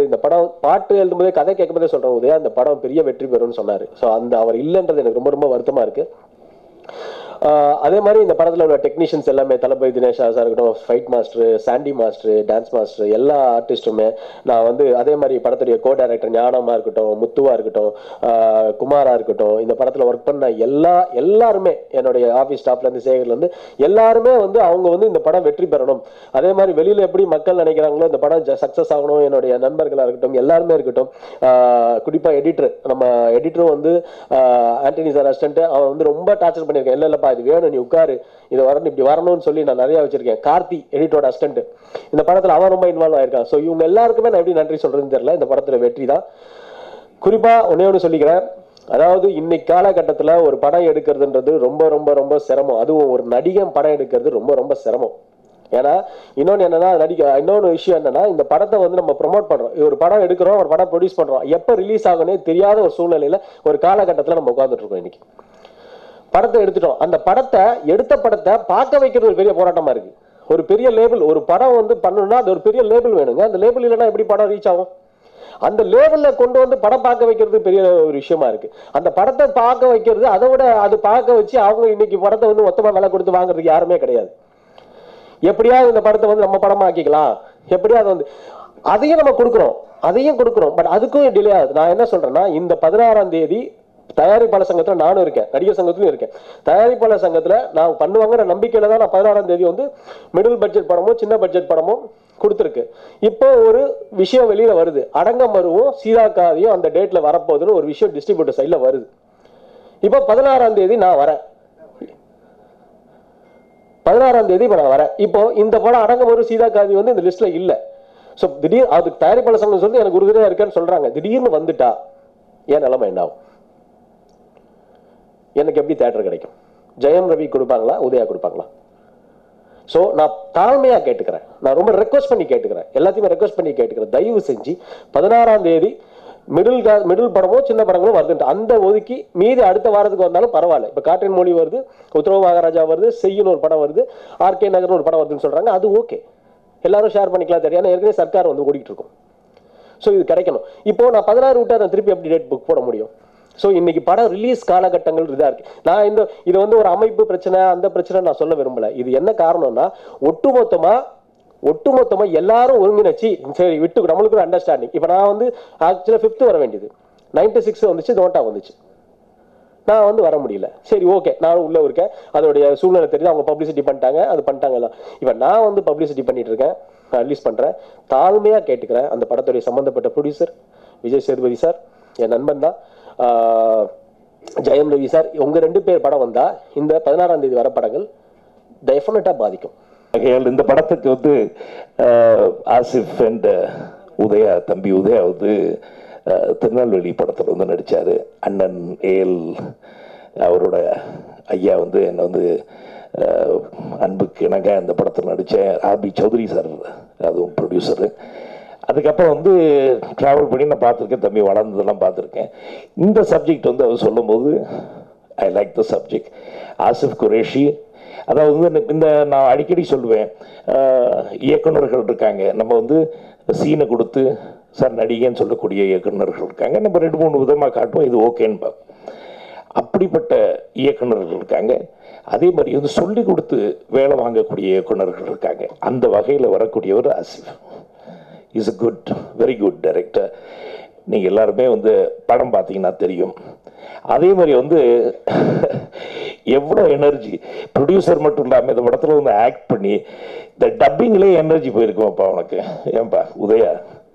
இந்த படம் பாட்டு எழுதும்போதே கதை கேட்கும்போதே சொல்றேன் உதயா இந்த படம் பெரிய வெற்றி பெறும்னு சொன்னாரு ஸோ அந்த அவர் இல்லைன்றது எனக்கு ரொம்ப ரொம்ப வருத்தமா இருக்கு ஆஹ் அதே மாதிரி இந்த படத்துல உள்ள டெக்னீஷியன்ஸ் எல்லாமே தளபதி தினேஷ் ஆசா இருக்கட்டும் fight master Sandy master dance master எல்லா ஆர்டிஸ்ட்டுமே நான் வந்து அதே மாதிரி படத்துடைய கோ டைரக்டர் ஞானமா இருக்கட்டும் முத்துவா இருக்கட்டும் ஆஹ் குமாரா இருக்கட்டும் இந்த படத்துல ஒர்க் பண்ண எல்லா எல்லாருமே என்னுடைய ஆஃபீஸ் ஸ்டாஃப்ல இருந்து சேகர்ல இருந்து எல்லாருமே வந்து அவங்க வந்து இந்த படம் வெற்றி பெறணும் அதே மாதிரி வெளியில எப்படி மக்கள் நினைக்கிறாங்களோ இந்த படம் சக்சஸ் ஆகணும் என்னுடைய நண்பர்களா இருக்கட்டும் எல்லாருமே இருக்கட்டும் ஆஹ் குறிப்பா எடிட்டர் நம்ம எடிட்டரும் வந்து ஆஹ் ஆண்டனி சார் அசிஸ்டன்ட் அவன் வந்து ரொம்ப டார்ச்சர் பண்ணியிருக்கேன் இல்ல இல்லப்பா இது வேணும் நீ உட்காரு இது வரணும் இப்படி வரணும்னு சொல்லி நான் நிறைய வச்சிருக்கேன் கார்த்தி எடிட்டரோட அசிஸ்டன்ட் இந்த படத்துல அவன் ரொம்ப இன்வால்வ் ஆயிருக்கான் ஸோ இவங்க எல்லாருக்குமே நான் எப்படி நன்றி சொல்றதுன்னு தெரியல இந்த படத்துல வெற்றி தான் குறிப்பா ஒன்னே ஒன்று சொல்லிக்கிறேன் அதாவது இன்னைக்கு காலகட்டத்துல ஒரு படம் எடுக்கிறதுன்றது ரொம்ப ரொம்ப ரொம்ப சிரமம் அதுவும் ஒரு நடிகன் படம் எடுக்கிறது ரொம்ப ரொம்ப சிரமம் ஏன்னா இன்னொன்று என்னன்னா நடிக்க இன்னொன்று விஷயம் என்னன்னா இந்த படத்தை வந்து நம்ம ப்ரொமோட் பண்றோம் ஒரு படம் எடுக்கிறோம் ஒரு படம் ப்ரொடியூஸ் பண்றோம் எப்போ ரிலீஸ் ஆகும்னே தெரியாத ஒரு சூழ்நிலையில ஒரு காலகட்டத்தில் நம்ம உட்கார்ந்துட்டு இருக்கோம் இன்னைக்கு படத்தை எடுத்துட்டோம் அந்த படத்தை எடுத்த படத்தை பார்க்க வைக்கிறது ஒரு பெரிய போராட்டமா இருக்கு ஒரு பெரிய லேபிள் ஒரு படம் வந்து பண்ணணும்னா அது ஒரு பெரிய லேபிள் வேணுங்க அந்த லேபிள் இல்லைன்னா எப்படி படம் ரீச் ஆகும் அந்த லேபிள்ல கொண்டு வந்து படம் பார்க்க வைக்கிறது பெரிய ஒரு விஷயமா இருக்கு அந்த படத்தை பார்க்க வைக்கிறது அதை விட அது பார்க்க வச்சு அவங்க இன்னைக்கு படத்தை வந்து மொத்தமா விலை கொடுத்து வாங்குறதுக்கு யாருமே கிடையாது எப்படியாவது இந்த படத்தை வந்து நம்ம படமா ஆக்கிக்கலாம் எப்படியாவது வந்து அதையும் நம்ம கொடுக்குறோம் அதையும் கொடுக்குறோம் பட் அதுக்கும் டிலே ஆகுது நான் என்ன சொல்றேன்னா இந்த பதினாறாம் தேதி தயாரிப்பாளர் சங்கத்துல நானும் இருக்கேன் நடிகர் சங்கத்திலும் இருக்கேன் தயாரிப்பாளர் சங்கத்துல நான் பண்ணுவாங்கிற நம்பிக்கையில தான் நான் பதினாறாம் தேதி வந்து மிடில் பட்ஜெட் படமோ சின்ன பட்ஜெட் படமோ கொடுத்துருக்கு இப்போ ஒரு விஷயம் வெளியில வருது அடங்கம் மருவும் சீதாக்காதியும் அந்த டேட்ல வரப்போகுதுன்னு ஒரு விஷயம் டிஸ்ட்ரிபியூட்டர் சைட்ல வருது இப்போ பதினாறாம் தேதி நான் வரேன் பதினாறாம் தேதி இப்போ நான் வரேன் இப்போ இந்த படம் அடங்கம் ஒரு சீதாக்காதி வந்து இந்த லிஸ்ட்ல இல்ல ஸோ திடீர் அதுக்கு தயாரிப்பாளர் சங்கம் சொல்லி எனக்கு உறுதுணையா இருக்கேன்னு சொல்றாங்க திடீர்னு வந்துட்டா என் நிலைமை என்ன ஆகும் எனக்கு எப்படி தேட்டர் கிடைக்கும் ஜெயம் ரவி கொடுப்பாங்களா உதயா கொடுப்பாங்களா ஸோ நான் தாழ்மையா கேட்டுக்கிறேன் நான் ரொம்ப ரெக்வஸ்ட் பண்ணி கேட்டுக்கிறேன் எல்லாத்தையுமே ரெக்வஸ்ட் பண்ணி கேட்டுக்கிறேன் தயவு செஞ்சு பதினாறாம் தேதி மிடில் மிடில் படமோ சின்ன படங்களும் வருதுன்ட்டு அந்த ஒதுக்கி மீதி அடுத்த வாரத்துக்கு வந்தாலும் பரவாயில்ல இப்போ காற்றின் மொழி வருது உத்தரவு மகாராஜா வருது செய்யணும் ஒரு படம் வருது ஆர்கே நகர்னு ஒரு படம் வருதுன்னு சொல்றாங்க அது ஓகே எல்லாரும் ஷேர் பண்ணிக்கலாம் தெரியும் ஏன்னா ஏற்கனவே சர்க்கார் வந்து ஓடிட்டு இருக்கும் ஸோ இது கிடைக்கணும் இப்போ நான் பதினாறு விட்டா நான் திருப்பி எப்படி டேட் புக் போட முடியும் ஸோ இன்னைக்கு படம் ரிலீஸ் காலகட்டங்கள் இதாக இருக்கு நான் இந்த இது வந்து ஒரு அமைப்பு பிரச்சனை அந்த பிரச்சனை நான் சொல்ல விரும்பல இது என்ன காரணம்னா ஒட்டுமொத்தமா ஒட்டுமொத்தமா எல்லாரும் ஒருங்கிணைச்சு சரி விட்டு நம்மளுக்கு ஒரு அண்டர்ஸ்டாண்டிங் இப்போ நான் வந்து ஆக்சுவலாக ஃபிஃப்த் வர வேண்டியது நைன்டி சிக்ஸ் வந்துச்சு நோட்டா வந்துச்சு நான் வந்து வர முடியல சரி ஓகே நானும் உள்ள இருக்கேன் அதோடைய சூழ்நிலை தெரியுது அவங்க பப்ளிசிட்டி பண்ணிட்டாங்க அது பண்ணிட்டாங்க எல்லாம் இப்போ நான் வந்து பப்ளிசிட்டி பண்ணிட்டு இருக்கேன் நான் ரிலீஸ் பண்றேன் தாழ்மையா கேட்டுக்கிறேன் அந்த படத்துடைய சம்பந்தப்பட்ட ப்ரொடியூசர் விஜய் சேதுபதி சார் என் நண்பன் தான் ஆஹ், ஜெயம் ரவி சார் உங்க ரெண்டு பேர் படம் வந்தா இந்த பதினாறாம் தேதி வர படங்கள் டெஃபினட்டா பாதிக்கும் ஆகையால் இந்த படத்துக்கு வந்து அஹ், ஆசிஃப் அண்ட் உதயா தம்பி உதயா வந்து அஹ், திருநெல்வேலி படத்தில் வந்து நடித்தார் அண்ணன் ஏஎல் அவரோட ஐயா வந்து என்னை வந்து அஹ், அன்புக்கு இணங்க அந்த படத்தில் நடித்தேன் ஆர்பி சௌத்ரி சார் அதுவும் ப்ரொடியூசரு அதுக்கப்புறம் வந்து ட்ராவல் பண்ணி நான் பார்த்துருக்கேன் தம்பி வளர்ந்ததெல்லாம் பார்த்துருக்கேன் இந்த சப்ஜெக்ட் வந்து அவர் சொல்லும்போது I like the subject Asif Qureshi அதாவது வந்து இந்த- இந்த நான் அடிக்கடி சொல்லுவேன் ஆஹ், இயக்குனர்கள் இருக்காங்க நம்ம வந்து சீனை கொடுத்து சார் நடிகன்னு சொல்லக்கூடிய இயக்குனர்கள் இருக்காங்க நம்ம ரெண்டு மூணு விதமாக காட்டுவோம் இது ஓகேன்னு அப்படிப்பட்ட இயக்குனர்கள் இருக்காங்க அதே மாதிரி வந்து சொல்லி கொடுத்து வேலை வாங்கக்கூடிய இயக்குனர்கள் இருக்காங்க அந்த வகையில் வரக்கூடியவர் Asif is a good very good director நீங்கள் எல்லாருமே வந்து படம் பார்த்தீங்கன்னா தெரியும் அதே மாதிரி வந்து எவ்வளோ எனர்ஜி ப்ரொடியூசர் மட்டும் இல்லாமல் இந்த படத்தில் வந்து ஆக்ட் பண்ணி இந்த டப்பிங்லேயே எனர்ஜி போயிருக்குமாப்பா உனக்கு ஏன்பா உதயா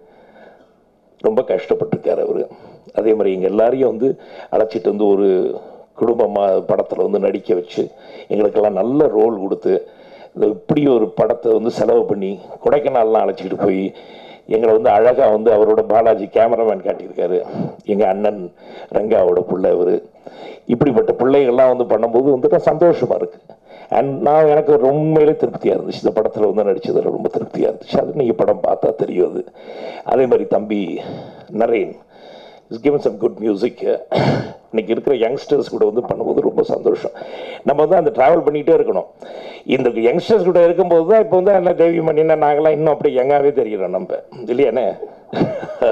ரொம்ப கஷ்டப்பட்டிருக்காரு அவர் அதே மாதிரி எங்கள் எல்லாரையும் வந்து அழைச்சிட்டு வந்து ஒரு குடும்பமாக படத்தில் வந்து நடிக்க வச்சு எங்களுக்கெல்லாம் நல்ல ரோல் கொடுத்து இந்த இப்படி ஒரு படத்தை வந்து செலவு பண்ணி கொடைக்கானல்லாம் அழைச்சிக்கிட்டு போய் எங்களை வந்து அழகாக வந்து அவரோட பாலாஜி கேமராமேன் காட்டியிருக்காரு எங்கள் அண்ணன் ரங்காவோட பிள்ளை அவர் இப்படிப்பட்ட பிள்ளைகள்லாம் வந்து பண்ணும்போது வந்துட்டு சந்தோஷமாக இருக்குது அண்ட் நான் எனக்கு ஒரு உண்மையிலே திருப்தியாக இருந்துச்சு இந்த படத்தில் வந்து நடிச்சதுல ரொம்ப திருப்தியாக இருந்துச்சு அது நீங்கள் படம் பார்த்தா தெரியும் அது அதே மாதிரி தம்பி Naren is given some good music இன்னைக்கு இருக்கிற யங்ஸ்டர்ஸ் கூட வந்து பண்ணும்போது ரொம்ப சந்தோஷம் நம்ம வந்து அந்த ட்ராவல் பண்ணிகிட்டே இருக்கணும் இந்த யங்ஸ்டர்ஸ் கூட இருக்கும்போது தான் இப்போ வந்து என்ன தேவி மணினா நாங்களாம் இன்னும் அப்படியே யங்காகவே தெரிகிறோம் நம்ம இல்லையானே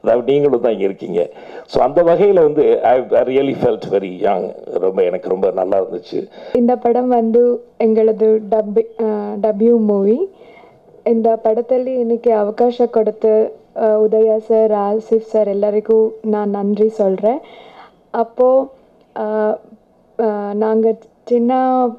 அதாவது நீங்களும் தான் இங்கே இருக்கீங்க ஸோ அந்த வகையில் வந்து I really felt very young ரொம்ப எனக்கு ரொம்ப நல்லா இருந்துச்சு இந்த படம் வந்து எங்களது ಡಬ್ಬಿ ಡಬ್ಯೂ ಮೂವಿ இந்த ಪಡದಲ್ಲಿ எனக்கு ಅವಕಾಶ கொடுத்து அஹ், உதயா சார் ஆசிஃப் சார் எல்லாருக்கும் நான் நன்றி சொல்கிறேன் அப்போது நாங்கள் சின்ன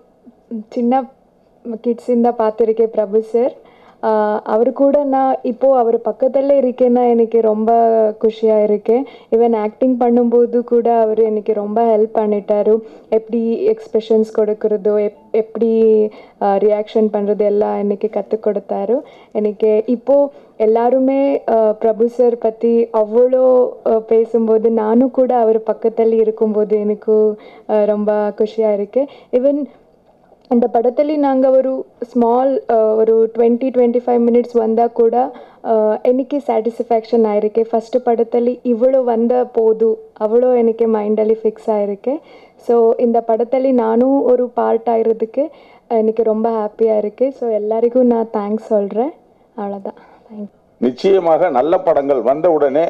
சின்ன கிட்ஸிಂದ பார்த்துருக்கேன் பிரபு சார் அவர் கூட நான் இப்போது அவர் பக்கத்தில் இருக்கேன்னா எனக்கு ரொம்ப குஷியாக இருக்கேன் ஈவன் ஆக்டிங் பண்ணும்போது கூட அவர் எனக்கு ரொம்ப ஹெல்ப் பண்ணிட்டாரு எப்படி எக்ஸ்பிரஷன்ஸ் கொடுக்கறதோ எப் எப்படி ரியாக்ஷன் பண்ணுறது எல்லாம் எனக்கு கற்றுக் கொடுத்தாரு எனக்கு இப்போது எல்லாருமே அஹ், பிரபு சார் பற்றி அவ்வளோ அஹ், பேசும்போது நானும் கூட அவர் பக்கத்தில் இருக்கும்போது எனக்கு அஹ், ரொம்ப குஷியாக இருக்கு ஈவன் இந்த படத்தில் நாங்கள் ஒரு ஸ்மால் ஒரு டுவெண்ட்டி டுவெண்ட்டி ஃபைவ் மினிட்ஸ் வந்தால் கூட அஹ், எனக்கு ಸ್ಯಾಟಿಸ್ಫ್ಯಾಕ್ಷನ್ ಆಯಿರಿಕೆ ಫಸ್ಟ್ ಪಡದಲ್ಲಿ ಇವಳು வந்த போது அவ்வளோ எனக்கு மைண்டಲ್ಲಿ ஃபிக்ஸ் ஆயிருக்கு ஸோ இந்த படத்தில் நானும் ஒரு பார்ட் ஆகிறதுக்கு எனக்கு ரொம்ப ஹாப்பியாக இருக்குது ஸோ எல்லாருக்கும் நான் தேங்க்ஸ் சொல்கிறேன் அவ்வளோதான் தேங்க்ஸ் நிச்சயமாக நல்ல படங்கள் வந்த உடனே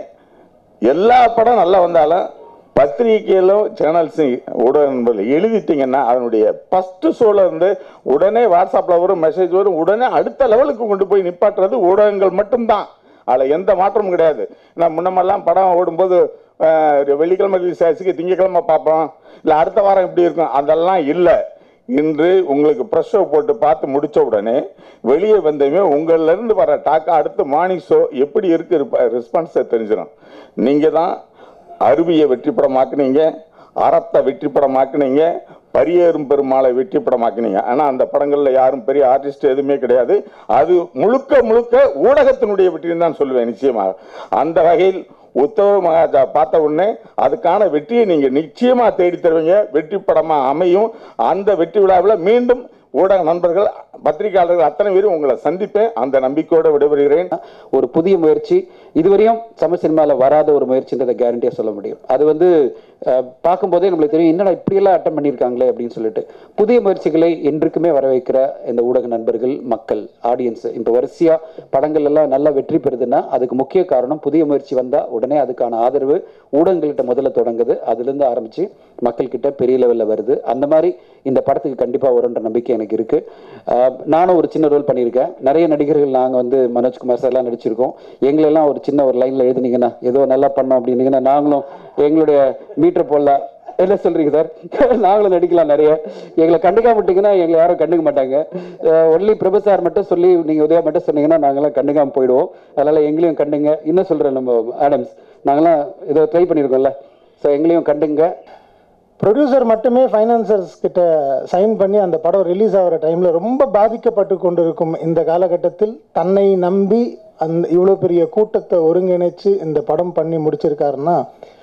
எல்லா படம் நல்லா வந்தாலும் பத்திரிகையிலும் சேனல்ஸும் ஊடக நண்பர்கள் எழுதிட்டீங்கன்னா அதனுடைய ஃபர்ஸ்ட் ஷோல இருந்து உடனே வாட்ஸ்அப்ல வரும் மெசேஜ் வரும் உடனே அடுத்த லெவலுக்கு கொண்டு போய் நிப்பாட்டுறது ஊடகங்கள் மட்டும்தான் அதில் எந்த மாற்றமும் கிடையாது நான் முன்னமெல்லாம் படம் ஓடும்போது அஹ், வெள்ளிக்கிழமை ரிலீஸ் ஆச்சுக்கு திங்கக்கிழமை பார்ப்போம் இல்லை அடுத்த வாரம் இப்படி இருக்கும் அதெல்லாம் இல்லை இன்று உங்களுக்கு ப்ரெஷ் ஷோ போட்டு பார்த்து முடிச்ச உடனே வெளியே வந்தமே உங்கள்ல இருந்து வர டாக்கா அடுத்து மார்னிங் ஷோ எப்படி இருக்கு ரெஸ்பான்ஸை தெரிஞ்சிடும் நீங்க தான் அருவியை வெற்றி படமாக்குனீங்க அறத்தை வெற்றி படமாக்குனீங்க பரியேறும் பெருமாளை வெற்றி படமாக்குனீங்க ஆனா அந்த படங்கள்ல யாரும் பெரிய ஆர்டிஸ்ட் எதுவுமே கிடையாது அது முழுக்க முழுக்க ஊடகத்தினுடைய வெற்றின்னு தான் சொல்லுவேன் நிச்சயமாக அந்த வகையில் உத்தவ மகாராஜா பார்த்த உடனே அதுக்கான வெற்றியை நீங்க நிச்சயமா தேடி தருவீங்க வெற்றி படமா அமையும் அந்த வெற்றி விழாவில் மீண்டும் ஊடக நண்பர்கள் பத்திரிகையாளர்கள் அத்தனை பேரும் உங்களை சந்திப்பேன் அந்த நம்பிக்கையோடு விடைபெறுகிறேன் ஒரு புதிய முயற்சி இதுவரையும் தமிழ் சினிமாவில் வராத ஒரு முயற்சின்றதை கேரண்டியாக சொல்ல முடியும் அது வந்து அஹ், பார்க்கும்போதே நம்மளுக்கு தெரியும் என்னடா இப்படியெல்லாம் அட்டம் பண்ணியிருக்காங்களே அப்படின்னு சொல்லிட்டு புதிய முயற்சிகளை என்றைக்குமே வரவேற்கிற இந்த ஊடக நண்பர்கள் மக்கள் ஆடியன்ஸ் இப்போ வரிசையா படங்கள் எல்லாம் நல்லா வெற்றி பெறுதுன்னா அதுக்கு முக்கிய காரணம் புதிய முயற்சி வந்தால் உடனே அதுக்கான ஆதரவு ஊடகங்கள்கிட்ட முதல்ல தொடங்குது அதுலேருந்து ஆரம்பிச்சு மக்கள்கிட்ட பெரிய லெவலில் வருது அந்த மாதிரி இந்த படத்துக்கு கண்டிப்பாக வரும்ன்ற நம்பிக்கை எனக்கு இருக்கு அஹ், நானும் ஒரு சின்ன ரோல் பண்ணியிருக்கேன் நிறைய நடிகர்கள் நாங்கள் வந்து மனோஜ்குமார் சார்லாம் நடிச்சிருக்கோம் எங்களெல்லாம் ஒரு சின்ன ஒரு லைனில் எழுதுனீங்கன்னா ஏதோ நல்லா பண்ணோம் அப்படின்னீங்கன்னா நாங்களும் எங்களுடைய மீட்டர் போடலாம் என்ன சொல்றீங்க சார் நாங்களும் நடிக்கலாம் நிறைய எங்களை கண்டுக்காம விட்டீங்கன்னா எங்களை யாரும் கண்டுக்க மாட்டாங்க ஒன்லி பிரபு சார் மட்டும் சொல்லி நீங்க உதயா மட்டும் சொன்னீங்கன்னா நாங்கெல்லாம் கண்டுக்காம போயிடுவோம் அதனால எங்களையும் கண்டுங்க இன்னும் சொல்றேன் நம்ம ஆடம்ஸ் நாங்கெல்லாம் ஏதோ ட்ரை பண்ணியிருக்கோம்ல ஸோ எங்களையும் கண்டுங்க ப்ரொடியூசர் மட்டுமே ஃபைனான்சர்ஸ் கிட்ட சைன் பண்ணி அந்த படம் ரிலீஸ் ஆகிற டைமில் ரொம்ப பாதிக்கப்பட்டு கொண்டிருக்கும் இந்த காலகட்டத்தில் தன்னை நம்பி அந்த இவ்வளோ பெரிய கூட்டத்தை ஒருங்கிணைச்சு இந்த படம் பண்ணி முடிச்சிருக்காருன்னா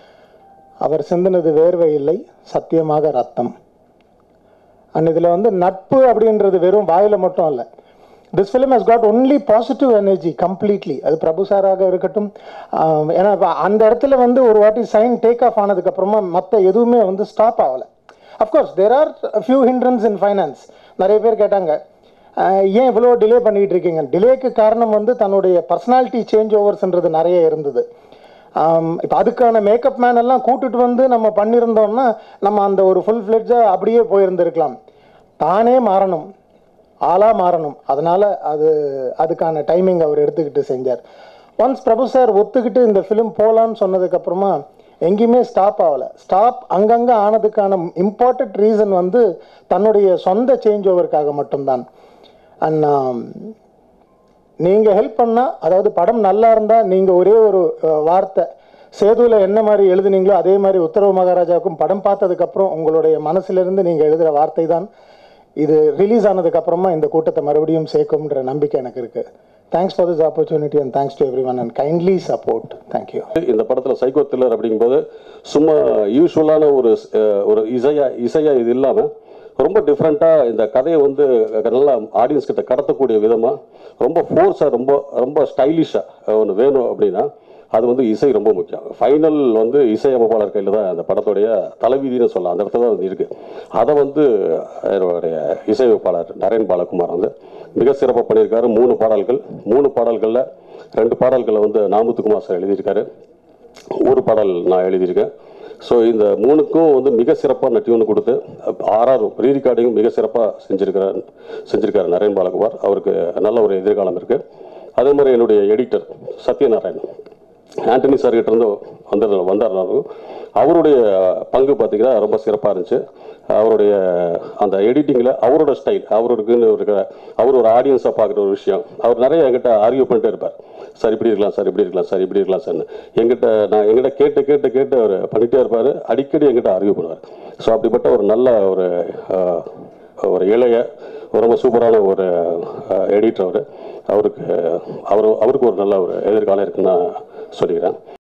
அவர் சிந்தினது வேர்வை இல்லை சத்தியமாக ரத்தம் அண்ட் இதில் வந்து நட்பு அப்படின்றது வெறும் வாயில் மட்டும் இல்லை this film has got only positive energy completely அது பிரபு சாராக இருக்கட்டும் ஆஹ் ஏன்னா இப்ப அந்த இடத்துல வந்து ஒரு வாட்டி சைன் டேக் ஆஃப் ஆனதுக்கப்புறமா மற்ற எதுவுமே வந்து ஸ்டாப் ஆகலை of course there are few hindrance in finance நிறைய பேர் கேட்டாங்க ஆஹ் ஏன் இவ்வளோ டிலே பண்ணிட்டு இருக்கீங்க டிலேக்கு காரணம் வந்து தன்னுடைய பர்சனாலிட்டி சேஞ்ச் ஓவர்ஸ்ன்றது நிறைய இருந்தது இப்போ அதுக்கான மேக்கப் மேன் எல்லாம் கூட்டிட்டு வந்து நம்ம பண்ணியிருந்தோம்னா நம்ம அந்த ஒரு ஃபுல் ஃப்ளெட்ஜாக அப்படியே போயிருந்திருக்கலாம் தானே மாறணும் ஆளாக மாறணும் அதனால அது அதுக்கான டைமிங் அவர் எடுத்துக்கிட்டு செஞ்சார் ஒன்ஸ் பிரபு சார் ஒத்துக்கிட்டு இந்த ஃபிலிம் போகலான்னு சொன்னதுக்கப்புறமா எங்கேயுமே ஸ்டாப் ஆகலை ஸ்டாப் அங்கங்கே ஆனதுக்கான இம்பார்ட்டன்ட் ரீசன் வந்து தன்னுடைய சொந்த சேஞ்ச் ஓவருக்காக மட்டும்தான் அண்ட் நீங்கள் ஹெல்ப் பண்ணால் அதாவது படம் நல்லா இருந்தால் நீங்கள் ஒரே ஒரு அஹ், வார்த்தை சேதுவில் என்ன மாதிரி எழுதுனீங்களோ அதே மாதிரி உத்தரவு மகாராஜாவுக்கும் படம் பார்த்ததுக்கப்புறம் உங்களுடைய மனசுலேருந்து நீங்கள் எழுதுகிற வார்த்தை தான் இது ரிலீஸ் ஆனதுக்கப்புறமா இந்த கூட்டத்தை மறுபடியும் சேர்க்கும்ன்ற நம்பிக்கை எனக்கு இருக்குது thanks for this opportunity and thanks to every one and kindly support thank you இந்த படத்துல சைக்கோ த்ரில்லர் அப்படிங்கும்போது சும்மா யூஸ்வலான ஒரு அஹ், ஒரு இசையா இசையா இது இல்லாம ரொம்ப டிஃப்ரெண்ட்டாக இந்த கதையை வந்து நல்லா ஆடியன்ஸ் கிட்ட கடத்தக்கூடிய விதமாக ரொம்ப ஃபோர்ஸாக ரொம்ப ரொம்ப ஸ்டைலிஷாக ஒன்று வேணும் அப்படின்னா அது வந்து இசை ரொம்ப முக்கியம் ஃபைனல் வந்து இசையமைப்பாளர் கையில் தான் அந்த படத்துடைய தலைவிதின்னு சொல்லலாம் அந்த இடத்துல தான் அது இருக்குது அதை வந்து என்னுடைய இசையமைப்பாளர் நரேன் பாலகுமார் வந்து மிக சிறப்பாக பண்ணியிருக்காரு மூணு பாடல்கள் மூணு பாடல்களில் ரெண்டு பாடல்களை வந்து நாமுத்துக்குமார் சார் எழுதியிருக்காரு ஒரு பாடல் நான் எழுதியிருக்கேன் ஸோ இந்த மூணுக்கும் வந்து மிக சிறப்பான டியூன் கொடுத்து ஆர்ஆர் ரீ ரெக்கார்டிங்கும் மிக சிறப்பாக செஞ்சிருக்கிறார் செஞ்சிருக்காரு நரேன் பாலகுமார் அவருக்கு நல்ல ஒரு எதிர்காலம் இருக்குது அதே மாதிரி என்னுடைய எடிட்டர் சத்யநாராயண் ஆண்டனி சார் கிட்ட இருந்து வந்து வந்தார் அவருடைய பங்கு பார்த்தீங்கன்னா ரொம்ப சிறப்பாக இருந்துச்சு அவருடைய அந்த எடிட்டிங்கில் அவரோட ஸ்டைல் அவருக்குன்னு இருக்கிற அவர் ஒரு ஆடியன்ஸாக பார்க்குற ஒரு விஷயம் அவர் நிறைய என்கிட்ட ஆர்கியூ பண்ணிட்டே இருப்பார் சார் இப்படி இருக்கலாம் சார் இப்படி இருக்கலாம் சார் இப்படி இருக்கலாம் சார் எங்கிட்ட நான் எங்கிட்ட கேட்டு கேட்டு கேட்டு அவர் பண்ணிகிட்டே இருப்பார் அடிக்கடி எங்கிட்ட ஆர்கியூ பண்ணுவார் ஸோ அப்படிப்பட்ட ஒரு நல்ல ஒரு ஆஹ், ஒரு இளைய ஒரு ரொம்ப சூப்பரான ஒரு எடிட்டர் அவர் அவருக்கு அவர் அவருக்கு ஒரு நல்ல ஒரு எதிர்காலம் இருக்குன்னு நான் சொல்லிக்கிறேன்